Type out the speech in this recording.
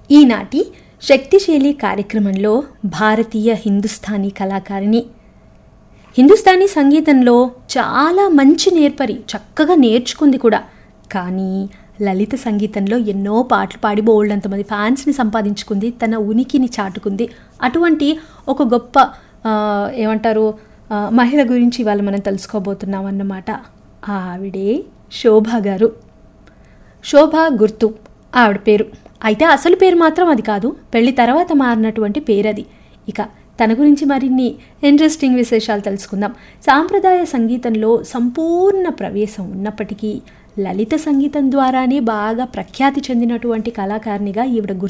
ఈనాటి శక్తిశైలి కార్యక్రమంలో భారతీయ హిందుస్థానీ కళాకారిణి హిందుస్థానీ సంగీతంలో చాలా మంచి నేర్పరి చక్కగా నేర్చుకుంది కూడా కానీ లలిత సంగీతంలో ఎన్నో పాటలు పాడి బోల్డంతమంది ఫ్యాన్స్ని సంపాదించుకుంది తన ఉనికిని చాటుకుంది అటువంటి ఒక గొప్ప ఆ, ఏమంటారు ఆ, మహిళ గురించి ఇవాళ మనం తెలుసుకోబోతున్నాం అన్నమాట ఆవిడే శోభ గారు శోభ గుర్తు ఆవిడ పేరు అయితే అసలు పేరు మాత్రం అది కాదు పెళ్లి తర్వాత మారినటువంటి పేరు అది ఇక తన గురించి మరిన్ని ఇంట్రెస్టింగ్ విశేషాలు తెలుసుకుందాం సాంప్రదాయ సంగీతంలో సంపూర్ణ ప్రవేశం ఉన్నప్పటికీ లలిత సంగీతం ద్వారానే బాగా ప్రఖ్యాతి చెందినటువంటి కళాకారిణిగా ఈవిడ గుర్తు